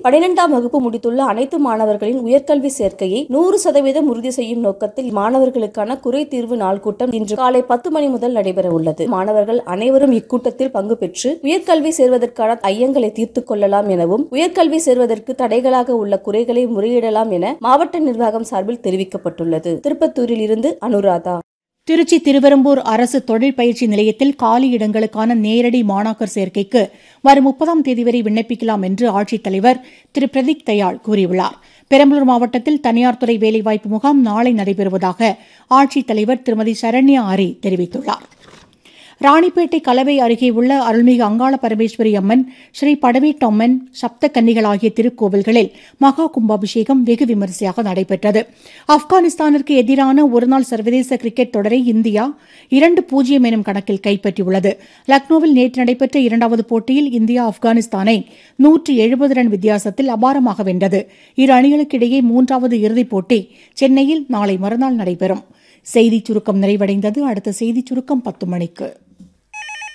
பனிரெண்டாம் வகுப்பு முடித்துள்ள அனைத்து மாணவர்களின் உயர்கல்வி சேர்க்கையை நூறு சதவீதம் உறுதி செய்யும் நோக்கத்தில் மாணவர்களுக்கான குறை தீர்வு நாள் கூட்டம் இன்று காலை பத்து மணி முதல் நடைபெற உள்ளது மாணவர்கள் அனைவரும் இக்கூட்டத்தில் பங்கு பெற்று உயர்கல்வி சேர்வதற்கான ஐயங்களை தீர்த்துக் கொள்ளலாம் எனவும் உயர்கல்வி சேர்வதற்கு தடைகளாக உள்ள குறைகளை முறையிடலாம் என மாவட்ட நிர்வாகம் சார்பில் தெரிவிக்கப்பட்டுள்ளது திருப்பத்தூரில் இருந்து அனுராதா திருச்சி திருவெரும்பூர் அரசு தொழில் பயிற்சி நிலையத்தில் காலி இடங்களுக்கான நேரடி மாணாக்கர் சேர்க்கைக்கு வரும் முப்பதாம் தேதி வரை விண்ணப்பிக்கலாம் என்று ஆட்சித்தலைவர் திரு பிரதீக் தயாள் கூறியுள்ளார் பெரம்பலூர் மாவட்டத்தில் தனியார் துறை வேலைவாய்ப்பு முகாம் நாளை நடைபெறுவதாக ஆட்சித்தலைவர் திருமதி சரண்யா ஆரி தெரிவித்துள்ளார் ராணிப்பேட்டை கலவை அருகே உள்ள அருள்மிகு அங்காள பரமேஸ்வரி அம்மன் ஸ்ரீ படவேட்டம்மன் சப்த கன்னிகள் ஆகிய திருக்கோவில்களில் மகா கும்பாபிஷேகம் வெகு விமரிசையாக நடைபெற்றது ஆப்கானிஸ்தானிற்கு எதிரான ஒருநாள் சர்வதேச கிரிக்கெட் தொடரை இந்தியா இரண்டு பூஜ்ஜியம் எனும் கணக்கில் கைப்பற்றியுள்ளது லக்னோவில் நேற்று நடைபெற்ற இரண்டாவது போட்டியில் இந்தியா ஆப்கானிஸ்தானை நூற்று எழுபது ரன் வித்தியாசத்தில் அபாரமாக வென்றது இரு அணிகளுக்கிடையே மூன்றாவது இறுதிப் போட்டி சென்னையில் நாளை மறுநாள் நடைபெறும் செய்திச் சுருக்கம் நிறைவடைந்தது அடுத்த செய்திச் சுருக்கம் பத்து மணிக்கு